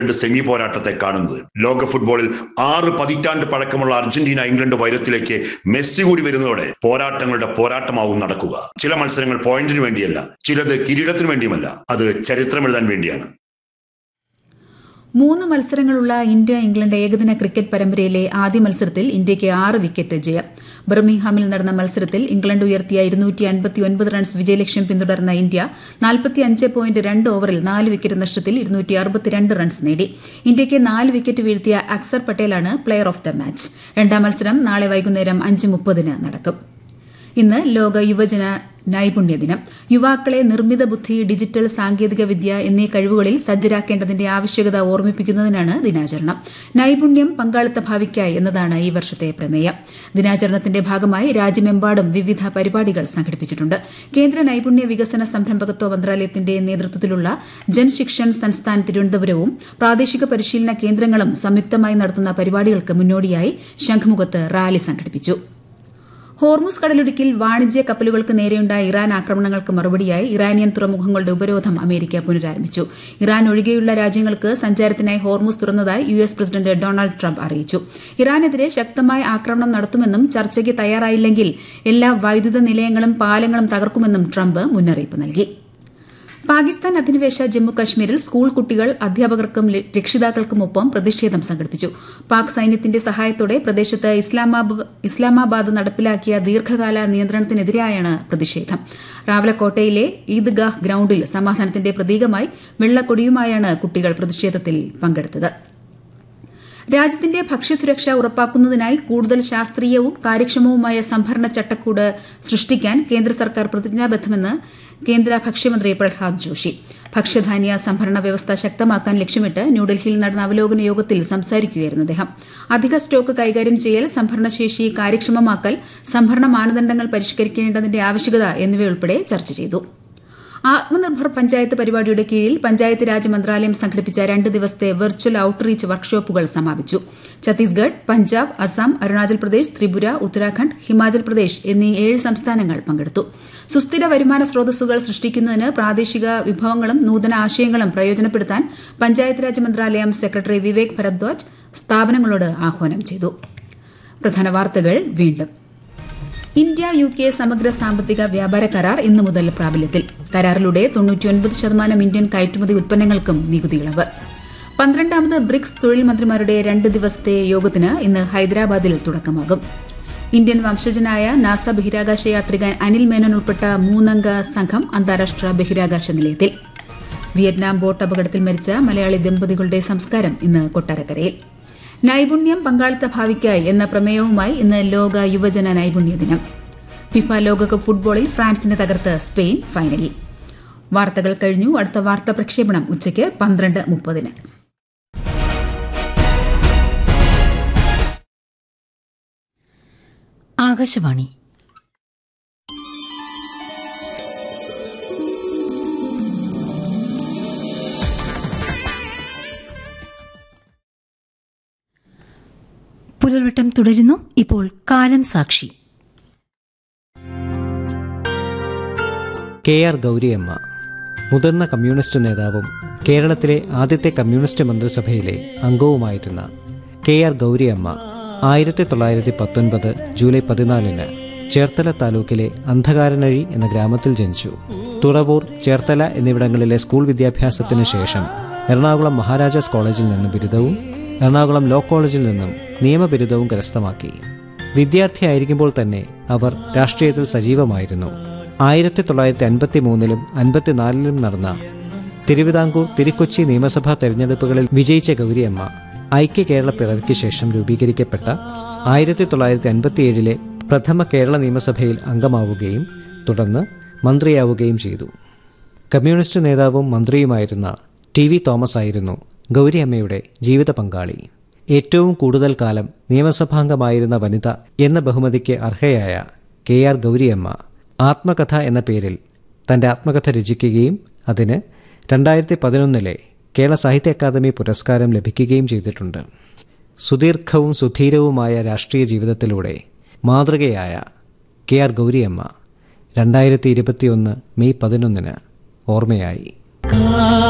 semi പോരാട്ടത്തെ കാണുന്നത് ലോക ഫുട്ബോളിൽ ആറ് പതിറ്റാണ്ട് പഴക്കമുള്ള അർജന്റീന ഇംഗ്ലണ്ട് വൈരത്തിലേക്ക് മെസ്സി കൂടി വരുന്നതോടെ പോരാട്ടങ്ങളുടെ പോരാട്ടമാവും നടക്കുക ചില മത്സരങ്ങൾ പോയിന്റിന് വേണ്ടിയല്ല ചിലത് കിരീടത്തിന് വേണ്ടിയുമല്ല അത് ചരിത്രമെഴുതാൻ വേണ്ടിയാണ് മൂന്ന് മത്സരങ്ങളുള്ള ഇന്ത്യ ഇംഗ്ലണ്ട് ഏകദിന ക്രിക്കറ്റ് പരമ്പരയിലെ ആദ്യ മത്സരത്തിൽ ഇന്ത്യയ്ക്ക് ആറ് വിക്കറ്റ് ജയം ബർമിംഗ്ഹാമിൽ നടന്ന മത്സരത്തിൽ ഇംഗ്ലണ്ട് ഉയർത്തിയ ഇരുന്നൂറ്റി അൻപത്തിയൊൻപത് റൺസ് വിജയലക്ഷ്യം പിന്തുടർന്ന ഇന്ത്യ നാൽപ്പത്തിയഞ്ച് പോയിന്റ് രണ്ട് ഓവറിൽ നാല് വിക്കറ്റ് നഷ്ടത്തിൽ ഇരുന്നൂറ്റി അറുപത്തിരണ്ട് റൺസ് നേടി ഇന്ത്യയ്ക്ക് നാല് വിക്കറ്റ് വീഴ്ത്തിയ അക്സർ പട്ടേലാണ് പ്ലെയർ ഓഫ് ദ മാച്ച് രണ്ടാം മത്സരം നാളെ വൈകുന്നേരം അഞ്ച് മുപ്പതിന് നടക്കും ഇന്ന് ലോക യുവജന നൈപുണ്യ ദിനം യുവാക്കളെ നിർമ്മിത ബുദ്ധി ഡിജിറ്റൽ സാങ്കേതിക വിദ്യ എന്നീ കഴിവുകളിൽ സജ്ജരാക്കേണ്ടതിന്റെ ആവശ്യകത ഓർമ്മിപ്പിക്കുന്നതിനാണ് ദിനാചരണം നൈപുണ്യം പങ്കാളിത്ത ഭാവിക്കായി എന്നതാണ് ഈ വർഷത്തെ പ്രമേയം ദിനാചരണത്തിന്റെ ഭാഗമായി രാജ്യമെമ്പാടും വിവിധ പരിപാടികൾ സംഘടിപ്പിച്ചിട്ടുണ്ട് കേന്ദ്ര നൈപുണ്യ വികസന സംരംഭകത്വ മന്ത്രാലയത്തിന്റെ നേതൃത്വത്തിലുള്ള ജൻശിക്ഷൻ സംസ്ഥാൻ തിരുവനന്തപുരവും പ്രാദേശിക പരിശീലന കേന്ദ്രങ്ങളും സംയുക്തമായി നടത്തുന്ന പരിപാടികൾക്ക് മുന്നോടിയായി ശംഖുമുഖത്ത് റാലി സംഘടിപ്പിച്ചു ഹോർമുസ് കടലിടുക്കിൽ വാണിജ്യ കപ്പലുകൾക്ക് നേരെയുണ്ടായ ഇറാൻ ആക്രമണങ്ങൾക്ക് മറുപടിയായി ഇറാനിയൻ തുറമുഖങ്ങളുടെ ഉപരോധം അമേരിക്ക പുനരാരംഭിച്ചു ഇറാൻ ഒഴികെയുള്ള രാജ്യങ്ങൾക്ക് സഞ്ചാരത്തിനായി ഹോർമുസ് തുറന്നതായി U S president Donald Trump അറിയിച്ചു ഇറാനെതിരെ ശക്തമായ ആക്രമണം നടത്തുമെന്നും ചർച്ചയ്ക്ക് തയ്യാറായില്ലെങ്കിൽ എല്ലാ വൈദ്യുത നിലയങ്ങളും പാലങ്ങളും തകർക്കുമെന്നും ട്രംപ് മുന്നറിയിപ്പ് നൽകി പാകിസ്ഥാൻ അധിനിവേശ ജമ്മു കശ്മീരിൽ സ്കൂൾ കുട്ടികൾ അധ്യാപകർക്കും രക്ഷിതാക്കൾക്കുമൊപ്പം പ്രതിഷേധം സംഘടിപ്പിച്ചു പാക് സൈന്യത്തിന്റെ സഹായത്തോടെ പ്രദേശത്ത് ഇസ്ലാമാബാദ് നടപ്പിലാക്കിയ ദീർഘകാല നിയന്ത്രണത്തിനെതിരെയാണ് പ്രതിഷേധം റാവലക്കോട്ടയിലെ ഈദ്ഗാഹ് ഗ്രൌണ്ടിൽ സമാധാനത്തിന്റെ പ്രതീകമായി വെള്ളക്കൊടിയുമായാണ് കുട്ടികൾ പ്രതിഷേധത്തിൽ പങ്കെടുത്തത് രാജ്യത്തിന്റെ ഭക്ഷ്യസുരക്ഷ ഉറപ്പാക്കുന്നതിനായി കൂടുതൽ ശാസ്ത്രീയവും കാര്യക്ഷമവുമായ സംഭരണ ചട്ടക്കൂട് സൃഷ്ടിക്കാൻ കേന്ദ്ര സർക്കാർ പ്രതിജ്ഞാബദ്ധമെന്ന് കേന്ദ്ര ഭക്ഷ്യമന്ത്രി പ്രഹ്ലാദ് ജോഷി ഭക്ഷ്യധാന്യ സംഭരണ വ്യവസ്ഥ ശക്തമാക്കാൻ ലക്ഷ്യമിട്ട് ന്യൂഡൽഹിയിൽ നടന്ന അവലോകന യോഗത്തിൽ സംസാരിക്കുകയായിരുന്നു അദ്ദേഹം അധിക സ്റ്റോക്ക് കൈകാര്യം ചെയ്യൽ സംഭരണശേഷി കാര്യക്ഷമമാക്കൽ സംഭരണ മാനദണ്ഡങ്ങൾ പരിഷ്കരിക്കേണ്ടതിന്റെ ആവശ്യകത എന്നിവയുൾപ്പെടെ ചർച്ച ചെയ്തു ആത്മനിർഭർ പഞ്ചായത്ത് പരിപാടിയുടെ കീഴിൽ പഞ്ചായത്ത് രാജ് മന്ത്രാലയം സംഘടിപ്പിച്ച രണ്ട് ദിവസത്തെ വെർച്വൽ ഔട്ട്റീച്ച് വർക്ക്ഷോപ്പുകൾ സമാപിച്ചു ഛത്തീസ്ഗഡ് പഞ്ചാബ് അസം അരുണാചൽ പ്രദേശ് ത്രിപുര ഉത്തരാഖണ്ഡ് ഹിമാചൽ പ്രദേശ് എന്നീ ഏഴ് സംസ്ഥാനങ്ങൾ പങ്കെടുത്തു സുസ്ഥിര വരുമാന സ്രോതസ്സുകൾ സൃഷ്ടിക്കുന്നതിന് പ്രാദേശിക വിഭവങ്ങളും നൂതന ആശയങ്ങളും പ്രയോജനപ്പെടുത്താൻ പഞ്ചായത്ത് രാജ് മന്ത്രാലയം സെക്രട്ടറി വിവേക് ഭരദ്വാജ് സ്ഥാപനങ്ങളോട് ആഹ്വാനം ചെയ്തു പ്രധാന വാർത്തകൾ വീണ്ടും ഇന്ത്യ യു കെ സമഗ്ര സാമ്പത്തിക വ്യാപാര കരാർ ഇന്നു മുതൽ പ്രാബല്യത്തിൽ കരാറിലൂടെ തൊണ്ണൂറ്റിയൊൻപത് ശതമാനം ഇന്ത്യൻ കയറ്റുമതി ഉൽപ്പന്നങ്ങൾക്കും നികുതി ഇളവ് പന്ത്രണ്ടാമത് ബ്രിക്സ് തൊഴിൽ മന്ത്രിമാരുടെ രണ്ട് ദിവസത്തെ യോഗത്തിന് ഇന്ന് ഹൈദരാബാദിൽ തുടക്കമാകും ഇന്ത്യൻ വംശജനായ നാസ ബഹിരാകാശ യാത്രികൻ അനിൽ മേനോൻ ഉൾപ്പെട്ട മൂന്നംഗ സംഘം അന്താരാഷ്ട്ര ബഹിരാകാശ നിലയത്തിൽ വിയറ്റ്നാം ബോട്ട് അപകടത്തിൽ മരിച്ച മലയാളി ദമ്പതികളുടെ സംസ്കാരം ഇന്ന് കൊട്ടാരക്കരയിൽ നൈപുണ്യം പങ്കാളിത്ത ഭാവിക്കായി എന്ന പ്രമേയവുമായി ഇന്ന് ലോക യുവജന നൈപുണ്യ ദിനം ഫിഫ ലോകകപ്പ് ഫുട്ബോളിൽ ഫ്രാൻസിനെ തകർത്ത് സ്പെയിൻ ഫൈനലിൽ വാർത്തകൾ കഴിഞ്ഞു അടുത്ത വാർത്താ പ്രക്ഷേപണം ഉച്ചയ്ക്ക് പന്ത്രണ്ട് മുപ്പതിന് ആകാശവാണി പുലർവട്ടം തുടരുന്നു ഇപ്പോൾ കാലം സാക്ഷി കെ ആർ ഗൗരിയമ്മ മുതിർന്ന കമ്മ്യൂണിസ്റ്റ് നേതാവും കേരളത്തിലെ ആദ്യത്തെ കമ്മ്യൂണിസ്റ്റ് മന്ത്രിസഭയിലെ അംഗവുമായിരുന്ന കെ ആർ ഗൗരിയമ്മ ആയിരത്തി തൊള്ളായിരത്തി പത്തൊൻപത് ജൂലൈ പതിനാലിന് ചേർത്തല താലൂക്കിലെ അന്ധകാരനഴി എന്ന ഗ്രാമത്തിൽ ജനിച്ചു തുറവൂർ ചേർത്തല എന്നിവിടങ്ങളിലെ സ്കൂൾ വിദ്യാഭ്യാസത്തിന് ശേഷം എറണാകുളം മഹാരാജാസ് കോളേജിൽ നിന്ന് ബിരുദവും എറണാകുളം ലോ കോളേജിൽ നിന്നും നിയമബിരുദവും കരസ്ഥമാക്കി വിദ്യാർത്ഥിയായിരിക്കുമ്പോൾ തന്നെ അവർ രാഷ്ട്രീയത്തിൽ സജീവമായിരുന്നു ആയിരത്തി തൊള്ളായിരത്തി അൻപത്തി മൂന്നിലും അൻപത്തിനാലിലും നടന്ന തിരുവിതാംകൂർ തിരുക്കൊച്ചി നിയമസഭാ തെരഞ്ഞെടുപ്പുകളിൽ വിജയിച്ച ഗൗരിയമ്മ ഐക്യ കേരള പിറവിക്ക് ശേഷം രൂപീകരിക്കപ്പെട്ട ആയിരത്തി തൊള്ളായിരത്തി അൻപത്തിയേഴിലെ പ്രഥമ കേരള നിയമസഭയിൽ അംഗമാവുകയും തുടർന്ന് മന്ത്രിയാവുകയും ചെയ്തു കമ്മ്യൂണിസ്റ്റ് നേതാവും മന്ത്രിയുമായിരുന്ന ടി വി തോമസ് ആയിരുന്നു ഗൗരിയമ്മയുടെ ജീവിത പങ്കാളി ഏറ്റവും കൂടുതൽ കാലം നിയമസഭാംഗമായിരുന്ന വനിത എന്ന ബഹുമതിക്ക് അർഹയായ കെ ആർ ഗൗരിയമ്മ ആത്മകഥ എന്ന പേരിൽ തൻ്റെ ആത്മകഥ രചിക്കുകയും അതിന് രണ്ടായിരത്തി പതിനൊന്നിലെ കേരള സാഹിത്യ അക്കാദമി പുരസ്കാരം ലഭിക്കുകയും ചെയ്തിട്ടുണ്ട് സുദീർഘവും സുധീരവുമായ രാഷ്ട്രീയ ജീവിതത്തിലൂടെ മാതൃകയായ കെ ആർ ഗൗരിയമ്മ രണ്ടായിരത്തി ഇരുപത്തിയൊന്ന് മെയ് പതിനൊന്നിന് ഓർമ്മയായി